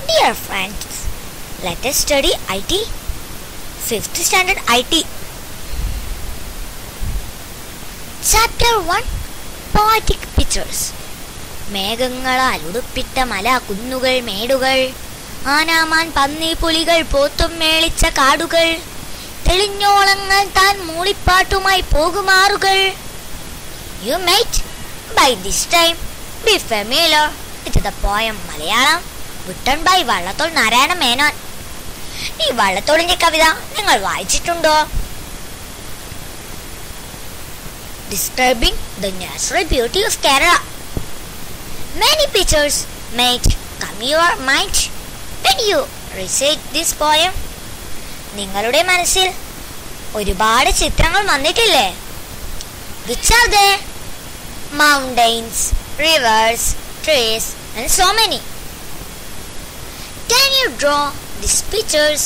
Dear friends, let us study IT. 5th standard IT. Chapter 1 Poetic Pictures. മേഘങ്ങളാൽ ഉടുപ്പിട്ട മല കുന്നുകൾ മേടുകൾ ആനാമാൻ പന്നി പുലികൾ പോത്തും മേളിച്ച കാടുകൾ തെളിഞ്ഞോളങ്ങൾ താൻ മൂളിപ്പാട്ടുമായി പോകുമാറുകൾ you might by this time be familiar with the poem Malayalam written by Vallathol Narayana Menon ഈ വള്ളത്തോളിന്റെ കവിത നിങ്ങൾ വായിച്ചിട്ടുണ്ടോ describing the natural beauty of Kerala Many pictures might come your mind when you recite this poem. നിങ്ങളുടെ മനസ്സിൽ ഒരുപാട് ചിത്രങ്ങൾ വന്നിട്ടില്ലേ which are they mountains rivers trees and so many Can you draw these pictures?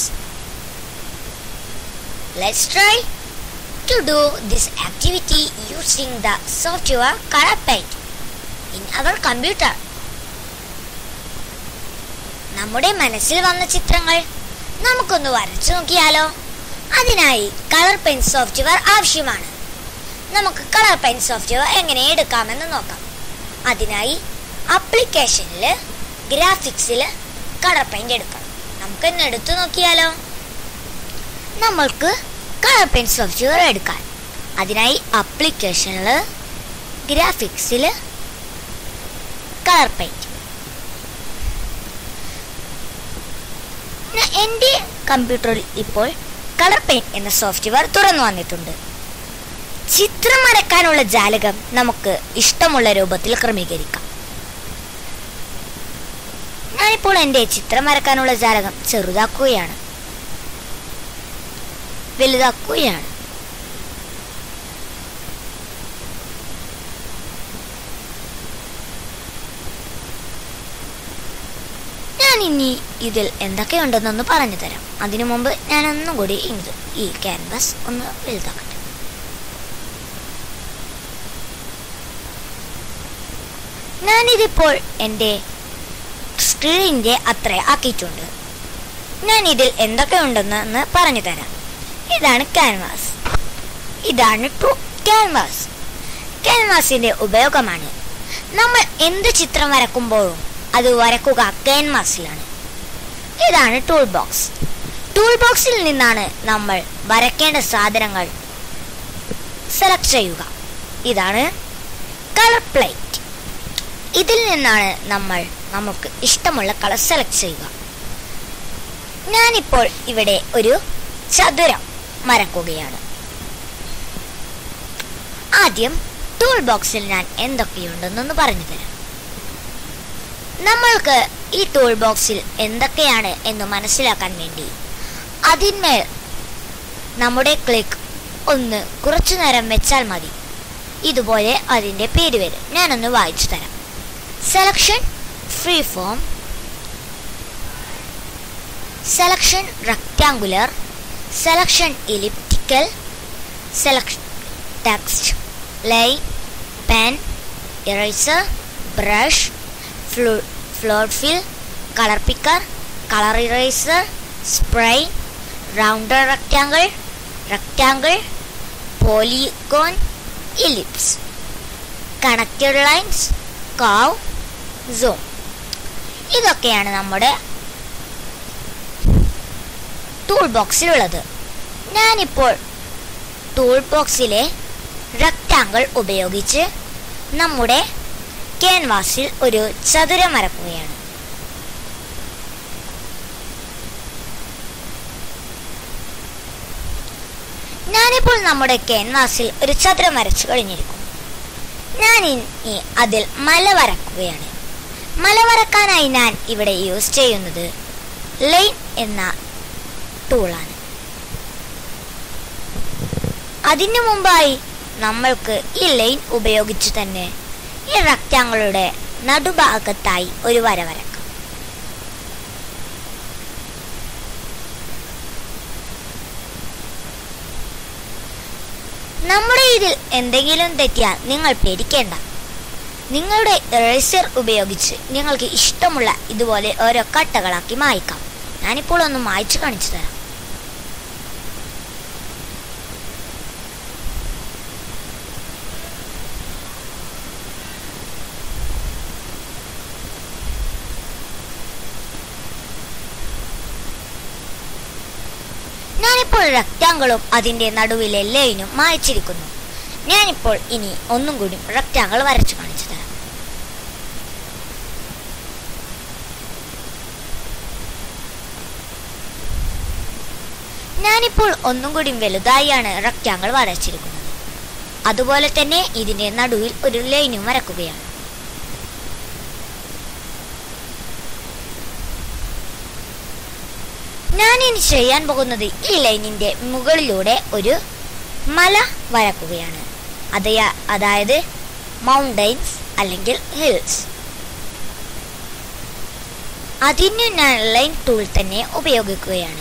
Let's try to do this activity using the software Color Paint in our computer. നമ്മുടെ മനസ്സിൽ വന്ന ചിത്രങ്ങൾ നമുക്കൊന്ന് വരച്ചു നോക്കിയാലോ അതിനായി കളർ പെൻ സോഫ്റ്റ്വെയർ ആവശ്യമാണ് നമുക്ക് കളർ പെൻ സോഫ്റ്റ്വെയർ എങ്ങനെ എടുക്കാമെന്ന് നോക്കാം അതിനായി അപ്ലിക്കേഷനിൽ ഗ്രാഫിക്സിൽ കളർ പെയിന്റ് എടുക്കണം നമുക്കൊന്ന് എടുത്തു നോക്കിയാലോ നമ്മൾക്ക് കളർ പെൻ സോഫ്റ്റ്വെയർ എടുക്കാൻ അതിനായി അപ്ലിക്കേഷനിൽ ഗ്രാഫിക്സിൽ കളർ പെയിന്റ് എൻ്റെ കമ്പ്യൂട്ടറിൽ ഇപ്പോൾ കളർ പെയിന്റ് എന്ന സോഫ്റ്റ്വെയർ തുറന്നു വന്നിട്ടുണ്ട് ചിത്രം വരക്കാനുള്ള ജാലകം നമുക്ക് ഇഷ്ടമുള്ള രൂപത്തിൽ ക്രമീകരിക്കാം ഞാനിപ്പോൾ എൻ്റെ ചിത്രം വരക്കാനുള്ള ജാലകം ചെറുതാക്കുകയാണ് വലുതാക്കുകയാണ് ഞാൻ ഇനി ഇതിൽ എന്തൊക്കെയുണ്ടെന്നൊന്ന് പറഞ്ഞു തരാം അതിനു മുമ്പ് ഞാൻ ഒന്നും കൂടി ഇത് ഈ ക്യാൻവാസ് ഒന്ന് വലുതാക്കട്ടെ ഞാനിതിപ്പോൾ എൻ്റെ സ്ക്രീനിൻ്റെ അത്ര ആക്കിയിട്ടുണ്ട് ഞാൻ ഇതിൽ എന്തൊക്കെ ഉണ്ടെന്ന് പറഞ്ഞു തരാം ഇതാണ് ക്യാൻവാസ് ഇതാണ് ടു ക്യാൻവാസ് ക്യാൻവാസിന്റെ ഉപയോഗമാണ് നമ്മൾ എന്ത് ചിത്രം വരക്കുമ്പോഴും അത് വരക്കുക ക്യാൻവാസിലാണ് ഇതാണ് ടൂൾ ബോക്സ് ടൂൾ ബോക്സിൽ നിന്നാണ് നമ്മൾ വരയ്ക്കേണ്ട സാധനങ്ങൾ സെലക്ട് ചെയ്യുക ഇതാണ് കളർ പ്ലേറ്റ് ഇതിൽ നിന്നാണ് നമ്മൾ നമുക്ക് ഇഷ്ടമുള്ള കളർ സെലക്ട് ചെയ്യുക ഞാനിപ്പോൾ ഇവിടെ ഒരു ചതുരം വരക്കുകയാണ് ആദ്യം ടൂൾ ബോക്സിൽ ഞാൻ എന്തൊക്കെയുണ്ടെന്നൊന്ന് പറഞ്ഞു തരാം നമ്മൾക്ക് ഈ ടൂൾ ബോക്സിൽ എന്തൊക്കെയാണ് എന്ന് മനസ്സിലാക്കാൻ വേണ്ടി അതിന്മേൽ നമ്മുടെ ക്ലിക്ക് ഒന്ന് കുറച്ചു നേരം വെച്ചാൽ മതി ഇതുപോലെ അതിൻ്റെ പേര് വരും ഞാനൊന്ന് വായിച്ചു തരാം selection free form selection rectangular selection elliptical selection text line pen eraser brush flood fill colour picker colour eraser spray rounded rectangle rectangle polygon ellipse connected lines curve zoom ഇതൊക്കെയാണ് നമ്മുടെ ടൂൾ ബോക്സിലുള്ളത് ഞാനിപ്പോൾ ടൂൾ ബോക്സിലെ rectangle ഉപയോഗിച്ച് നമ്മുടെ ക്യാൻവാസിൽ ഒരു ചതുരം വരക്കുകയാണ് ഞാനിപ്പോൾ നമ്മുടെ ക്യാൻവാസിൽ ഒരു ചതുരം വരച്ചു കഴിഞ്ഞിരിക്കും ഞാൻ ഇനി അതിൽ മല വരക്കുകയാണ് മല വരക്കാനായി ഞാൻ ഇവിടെ യൂസ് ചെയ്യുന്നത് ലൈൻ എന്ന ടൂളാണ് അതിനു മുമ്പായി നമ്മൾക്ക് ഈ ലൈൻ ഉപയോഗിച്ച് തന്നെ ഈ റക്റ്റാങ്കളുടെ നടുഭാഗത്തായി ഒരു വര വരക്കാം നമ്മുടെ ഇതിൽ എന്തെങ്കിലും തെറ്റിയാൽ നിങ്ങൾ പേടിക്കേണ്ട നിങ്ങളുടെ ഇറേസർ ഉപയോഗിച്ച് നിങ്ങൾക്ക് ഇഷ്ടമുള്ള ഇതുപോലെ ഓരോ കട്ടകളാക്കി മായ്ക്കാം ഞാനിപ്പോൾ ഒന്ന് മായ്ച്ചു കാണിച്ചു തരാം ഞാനിപ്പോൾ റെക്റ്റാങ്കിളും അതിന്റെ നടുവിലെ ലൈനും മായ്ച്ചിരിക്കുന്നു ഞാനിപ്പോൾ ഇനി ഒന്നും കൂടി റെക്റ്റാങ്കിൾ വരച്ചു കാണിച്ചു തരാം ഞാനിപ്പോൾ ഒന്നും കൂടി വലുതായാണ് റെക്റ്റാങ്കിൾ വരച്ചിരിക്കുന്നത് അതുപോലെ തന്നെ ഇതിന്റെ നടുവിൽ ഒരു ലൈനും വരക്കുകയാണ് ഞാൻ ഇനി ചെയ്യാൻ പോകുന്നത് ഈ ലൈനിന്റെ മുകളിലൂടെ ഒരു മല വരക്കുകയാണ് അതയ അതായത് മൗണ്ടൈൻസ് അല്ലെങ്കിൽ ഹിൽസ് അതിന് ഞാൻ ലൈൻ ടൂൾ തന്നെ ഉപയോഗിക്കുകയാണ്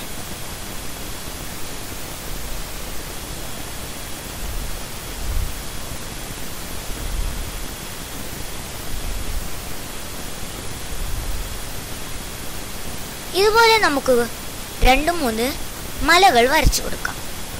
ഇതുപോലെ നമുക്ക് രണ്ട് മൂന്ന് മലകൾ വരച്ചു കൊടുക്കാം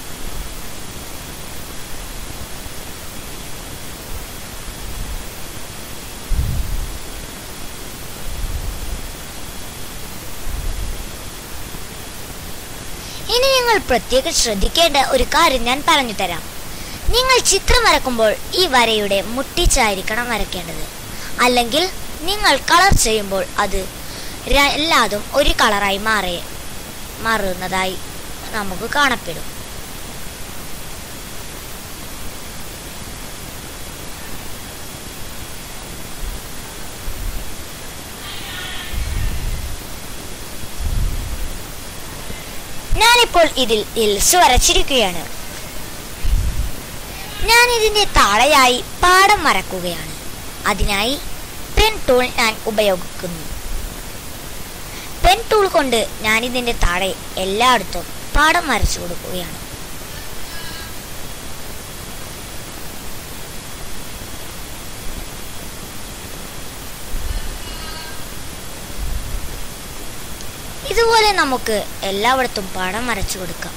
ഇനി നിങ്ങൾ പ്രത്യേകം ശ്രദ്ധിക്കേണ്ട ഒരു കാര്യം ഞാൻ പറഞ്ഞു തരാം നിങ്ങൾ ചിത്രം വരക്കുമ്പോൾ ഈ വരയുടെ മുട്ടിച്ചായിരിക്കണം വരയ്ക്കേണ്ടത് അല്ലെങ്കിൽ നിങ്ങൾ കളർ ചെയ്യുമ്പോൾ അത് ര- എല്ലാതും ഒരു കളറായി മാറി മാറുന്നതായി നമുക്ക് കാണപ്പെടും ഞാനിപ്പോൾ ഇതിൽ ഹിൽസ് വരച്ചിരിക്കുകയാണ് ഞാൻ ഇതിന്റെ താഴെയായി പാടം വരക്കുകയാണ് അതിനായി പെൻ ടൂൾ ഞാൻ ഉപയോഗിക്കുന്നു പെൻ ടൂൾ കൊണ്ട് ഞാൻ ഇതിന്റെ താഴെ എല്ലായിടത്തും പാടം വരച്ചു കൊടുക്കുകയാണ് ഇതുപോലെ നമുക്ക് എല്ലായിടത്തും പാടം വരച്ചു കൊടുക്കാം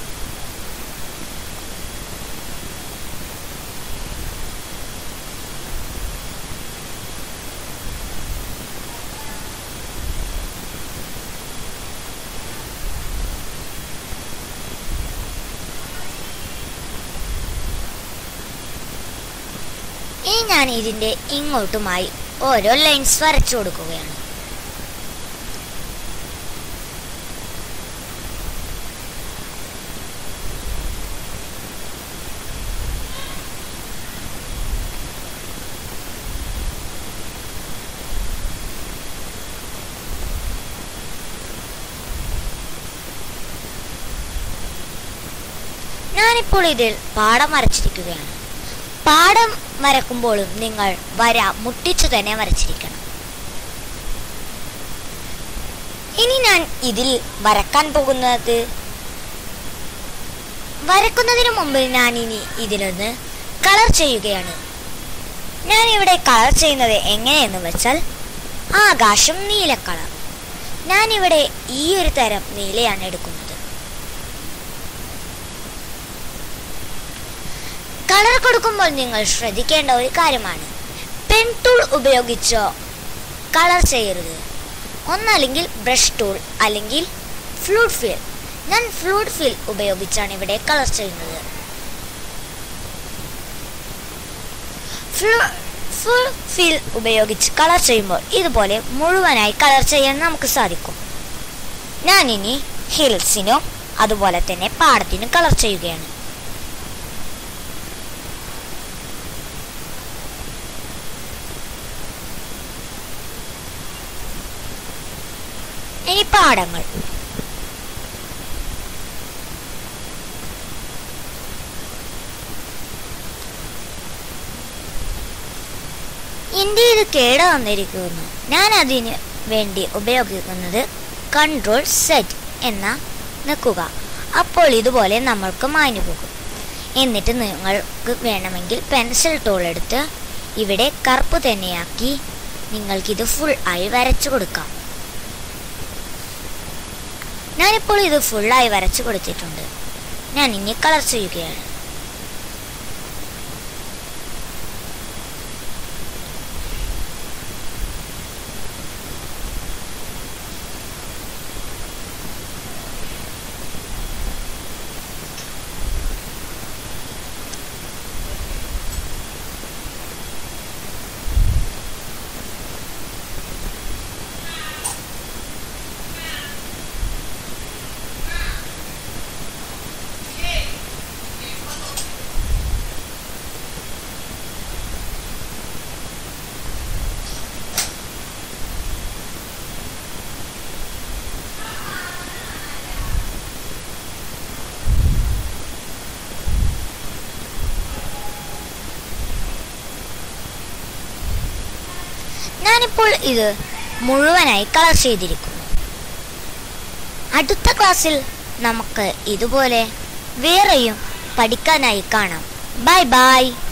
ഇനി ഞാൻ ഇതിന്റെ ഇങ്ങോട്ടുമായി ഓരോ ലൈൻസ് വരച്ചു കൊടുക്കുകയാണ് ഞാനിപ്പോൾ ഇതിൽ പാടം വരച്ചിരിക്കുകയാണ് പാടം വരക്കുമ്പോഴും നിങ്ങൾ വര മുട്ടിച്ചു തന്നെ വരച്ചിരിക്കണം ഇനി ഞാൻ ഇതിൽ വരക്കാൻ പോകുന്നത് വരക്കുന്നതിന് മുമ്പ് ഞാൻ ഇനി ഇതിലൊന്ന് കളർ ചെയ്യുകയാണ് ഞാൻ ഇവിടെ കളർ ചെയ്യുന്നത് എങ്ങനെയെന്ന് വെച്ചാൽ ആകാശം നീല കളർ ഞാനിവിടെ ഈ ഒരു തരം നീലയാണ് എടുക്കുന്നത് കളർ കൊടുക്കുമ്പോൾ നിങ്ങൾ ശ്രദ്ധിക്കേണ്ട ഒരു കാര്യമാണ് പെൻ ടൂൾ ഉപയോഗിച്ചോ കളർ ചെയ്യരുത് ഒന്നല്ലെങ്കിൽ ബ്രഷ് ടൂൾ അല്ലെങ്കിൽ ഫ്ലൂട്ട് ഫിൽ ഞാൻ ഫ്ലൂട്ട് ഫിൽ ഉപയോഗിച്ചാണ് ഇവിടെ കളർ ചെയ്യുന്നത് ഫുൾ ഫിൽ ഉപയോഗിച്ച് കളർ ചെയ്യുമ്പോൾ ഇതുപോലെ മുഴുവനായി കളർ ചെയ്യാൻ നമുക്ക് സാധിക്കും ഞാനിനി ഹിൽസിനും അതുപോലെ തന്നെ പാടത്തിനും കളർ ചെയ്യുകയാണ് ഇനി പാടങ്ങൾ എൻ്റെ ഇത് കേട് വന്നിരിക്കുന്നു ഞാൻ അതിന് വേണ്ടി ഉപയോഗിക്കുന്നത് കൺട്രോൾ സെറ്റ് എന്ന നിൽക്കുക അപ്പോൾ ഇതുപോലെ നമ്മൾക്ക് മാഞ്ഞു പോകും എന്നിട്ട് നിങ്ങൾക്ക് വേണമെങ്കിൽ പെൻസിൽ ടൂൾ എടുത്ത് ഇവിടെ കറുപ്പ് തന്നെയാക്കി നിങ്ങൾക്കിത് ഫുൾ ആയി വരച്ചു കൊടുക്കാം ഞാനിപ്പോൾ ഇത് ഫുള്ളായി വരച്ചു കൊടുത്തിട്ടുണ്ട് ഞാൻ ഇനി കളർ ചെയ്യുകയാണ് ഞാനിപ്പോൾ ഇത് മുഴുവനായി കളർ ചെയ്തിരിക്കുന്നു അടുത്ത ക്ലാസ്സിൽ നമുക്ക് ഇതുപോലെ വേറെയും പഠിക്കാനായി കാണാം ബൈ ബൈ